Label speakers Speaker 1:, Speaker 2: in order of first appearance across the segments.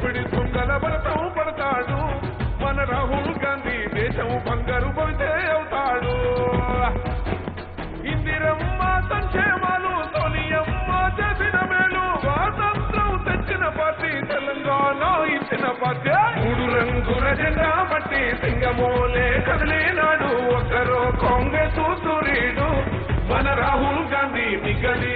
Speaker 1: దోపిడి దొంగల భరతం పడతాడు మన రాహుల్ గాంధీ దేశం బంగారు భవితే అవుతాడు ఇందిరమ్మ సంక్షేమాలు సోనియమ్మ చేసిన మేలు స్వాతంత్రం తెచ్చిన పార్టీ తెలంగాణ ఇచ్చిన పార్టీ మూడు రంగుల జెండా బట్టి సింగమోలే కదిలేనాడు ఒకరు కాంగ్రెస్ సూర్యుడు మన రాహుల్ గాంధీ మిగలి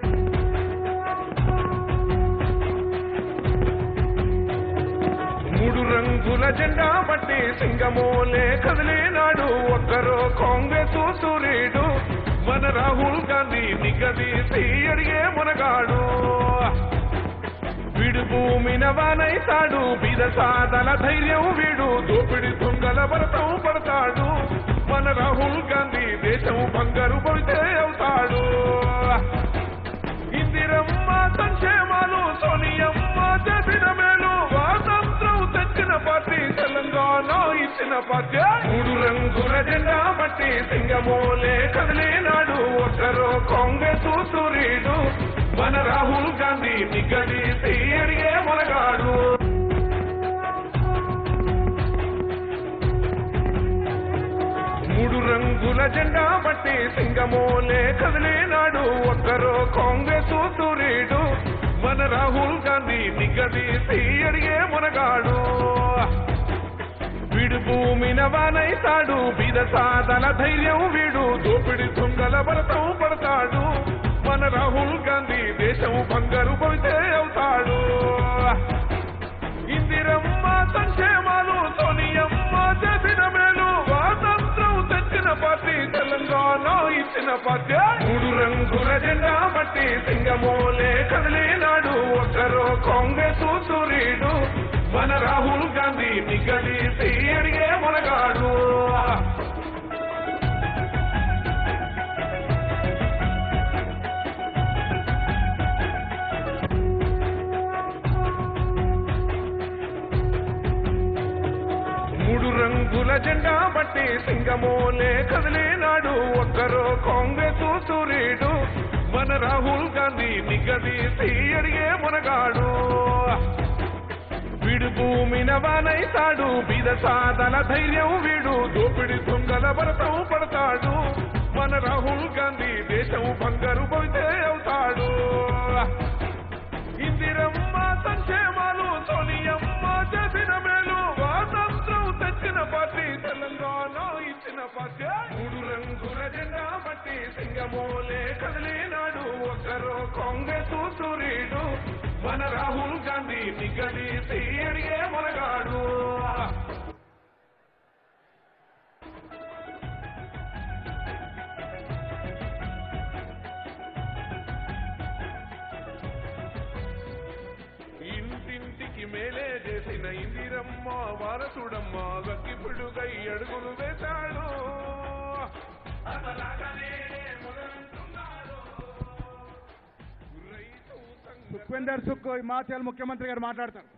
Speaker 1: మూడు రంగుల జెండా బట్టి సింగమోలే కదిలేనాడు ఒక్కరో కాంగ్రెస్ సూర్యుడు మన రాహుల్ గాంధీ నిగదీసి అడిగే మునగాడు వీడు భూమిన వానైతాడు బీద సాదల ధైర్యం వీడు దోపిడి దొంగల భరతం పడతాడు మన రాహుల్ గాంధీ దేశం బంగారు భవితే అవుతాడు ఇందిరమ్మ సంక్షేమాలు సోనియమ్మ చేసిన మేలు స్వాతంత్రం తెచ్చిన పార్టీ తెలంగాణ ఇచ్చిన పార్టీ మూడు రంగుల జెండా బట్టి సింగమోలే కదిలేనాడు ఒకరు కాంగ్రెస్ సూర్యుడు మన రాహుల్ గాంధీ నిగదీసి అడిగే మొనగాడు మూడు రంగుల జెండా బట్టి సింగమోలే కదిలేనాడు ఒక్కరు కాంగ్రెస్ సూర్యుడు మన రాహుల్ గాంధీ నిగదీసి అడిగే మునగాడు వీడు భూమిన వానైతాడు బీద సాదల ధైర్యం వీడు దోపిడి దొంగల భరతం పడతాడు మన రాహుల్ గాంధీ దేశం బంగారు భవితే అవుతాడు ఇందిరమ్మ సంక్షేమాలు సోనియమ్మ చేసిన మేలు స్వాతంత్రం తెచ్చిన పార్టీ తెలంగాణ ఇచ్చిన పార్టీ మూడు రంగుల జెండా బట్టి సింగమోలే కదిలేనాడు ఒకరు కాంగ్రెస్ సూర్యుడు మన రాహుల్ గాంధీ నిగదీసి అడిగే మునగాడు మూడు రంగుల జెండా బట్టి సింగమోలే కదిలేనాడు ఒక్కరు కాంగ్రెస్ సూర్యుడు మన రాహుల్ గాంధీ నిగదీసి అడిగే మునగాడు వీడు భూమిన వానైతాడు బీద సాదల ధైర్యం వీడు దోపిడి దొంగల భరతం పడతాడు మన రాహుల్ గాంధీ దేశం బంగారు భవితే అవుతాడు ఇందిరమ్మ సంక్షేమాలు సోనియమ్మ చేసిన మేలు స్వాతంత్రం తెచ్చిన పార్టీ తెలంగాణ ఇచ్చిన పార్టీ మూడు రంగుల జెండా బట్టి సింగమోలే కదిలేనాడు ఒకరు కాంగ్రెస్ సూర్యుడు మన రాహుల్ గాంధీ నిగదీసి అడిగే మొనగాడు ఇంటింటికి మేలే చేసిన ఇందిరమ్మ వారసుడమ్మ గక్కిపుడుగై అడుగులు వేశాడు అతలాగనే మొదలుతున్నాడు. రైతు సంఘ
Speaker 2: సుఖ్వేందర్ సుఖ్ హిమాచల్ ముఖ్యమంత్రి గారు మాట్లాడతారు